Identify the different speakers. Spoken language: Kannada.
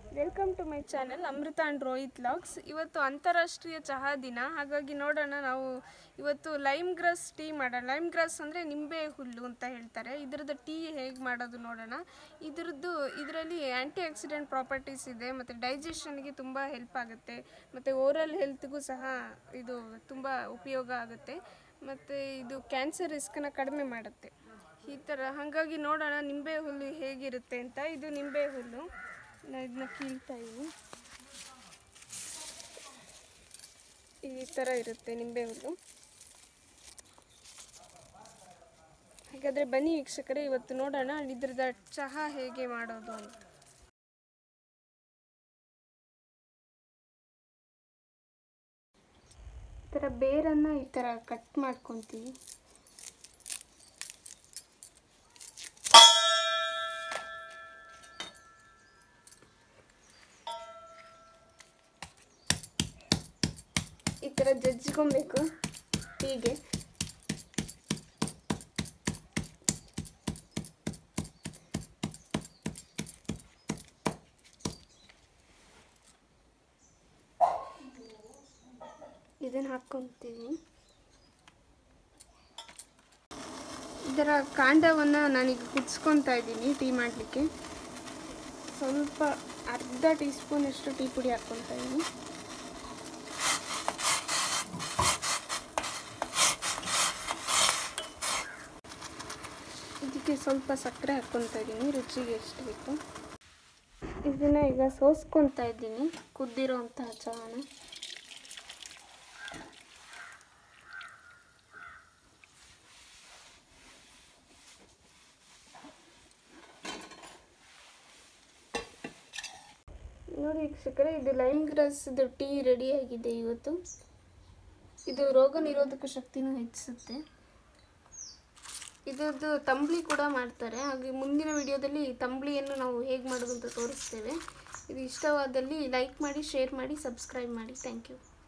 Speaker 1: welcome to my channel Amrutha and Rohith logs ಇವತ್ತು ಅಂತಾರಾಷ್ಟ್ರೀಯ ಚಹಾ ದಿನ ಹಾಗಾಗಿ ನೋಡೋಣ ನಾವು ಇವತ್ತು ಲೈಮ್ ಗ್ರಾಸ್ ಟೀ ಮಾಡೋಣ ಲೈಮ್ ಗ್ರಾಸ್ ಅಂದರೆ ನಿಂಬೆ ಹುಲ್ಲು ಅಂತ ಹೇಳ್ತಾರೆ ಇದ್ರದ್ದು ಟೀ ಹೇಗೆ ಮಾಡೋದು ನೋಡೋಣ ಇದ್ರದ್ದು ಇದರಲ್ಲಿ ಆ್ಯಂಟಿ ಆಕ್ಸಿಡೆಂಟ್ ಪ್ರಾಪರ್ಟೀಸ್ ಇದೆ ಮತ್ತು ಡೈಜೆಷನ್ಗೆ ತುಂಬ ಹೆಲ್ಪ್ ಆಗುತ್ತೆ ಮತ್ತು ಓರಲ್ ಹೆಲ್ತ್ಗೂ ಸಹ ಇದು ತುಂಬ ಉಪಯೋಗ ಆಗುತ್ತೆ ಮತ್ತು ಇದು ಕ್ಯಾನ್ಸರ್ ರಿಸ್ಕನ್ನ ಕಡಿಮೆ ಮಾಡುತ್ತೆ ಈ ಥರ ಹಾಗಾಗಿ ನೋಡೋಣ ನಿಂಬೆ ಹುಲ್ಲು ಹೇಗಿರುತ್ತೆ ಅಂತ ಇದು ನಿಂಬೆ ಹುಲ್ಲು ನಾನು ಇದನ್ನ ಕೀಳ್ತಾ ಇದ್ದೀನಿ ಈ ಥರ ಇರುತ್ತೆ ನಿಂಬೆ ಹುಲ್ಲು ಹಾಗಾದರೆ ಬನ್ನಿ ವೀಕ್ಷಕರೇ ಇವತ್ತು ನೋಡೋಣ ಇದ್ರದ ಚಹಾ ಹೇಗೆ ಮಾಡೋದು ಅಂತ ಈ ಥರ ಬೇರನ್ನು ಈ ಥರ ಕಟ್ ಮಾಡ್ಕೊತೀವಿ ಈ ಥರ ಜಜ್ಜಿಕೊಬೇಕು ಹೀಗೆ ಇದನ್ನು ಹಾಕ್ಕೊತೀವಿ ಇದರ ಕಾಂಡವನ್ನು ನಾನೀಗ ಕುದಿಸ್ಕೊತಾ ಇದ್ದೀನಿ ಟೀ ಮಾಡಲಿಕ್ಕೆ ಸ್ವಲ್ಪ ಅರ್ಧ ಟೀ ಸ್ಪೂನಷ್ಟು ಟೀ ಪುಡಿ ಹಾಕ್ಕೊತಾ ಇದ್ದೀನಿ ಇದಕ್ಕೆ ಸ್ವಲ್ಪ ಸಕ್ಕರೆ ಹಾಕ್ಕೊತಾ ಇದ್ದೀನಿ ರುಚಿಗೆ ಎಷ್ಟು ಬೇಕು ಇದನ್ನು ಈಗ ಸೋಸ್ಕೊತಾ ಇದ್ದೀನಿ ಕುದ್ದಿರೋಂತಹ ಚಹಾನ ನೋಡಿ ವೀಕ್ಷಕರೇ ಇದು ಲೈಮ್ ಗ್ರಾಸ್ದು ಟೀ ರೆಡಿಯಾಗಿದೆ ಇವತ್ತು ಇದು ರೋಗ ನಿರೋಧಕ ಶಕ್ತಿನೂ ಹೆಚ್ಚಿಸುತ್ತೆ ಇದರದ್ದು ತಂಬ್ಳಿ ಕೂಡ ಮಾಡ್ತಾರೆ ಹಾಗೆ ಮುಂದಿನ ವಿಡಿಯೋದಲ್ಲಿ ತಂಬ್ಳಿಯನ್ನು ನಾವು ಹೇಗೆ ಮಾಡೋದು ಅಂತ ತೋರಿಸ್ತೇವೆ ಇದು ಇಷ್ಟವಾದಲ್ಲಿ ಲೈಕ್ ಮಾಡಿ ಶೇರ್ ಮಾಡಿ ಸಬ್ಸ್ಕ್ರೈಬ್ ಮಾಡಿ ಥ್ಯಾಂಕ್ ಯು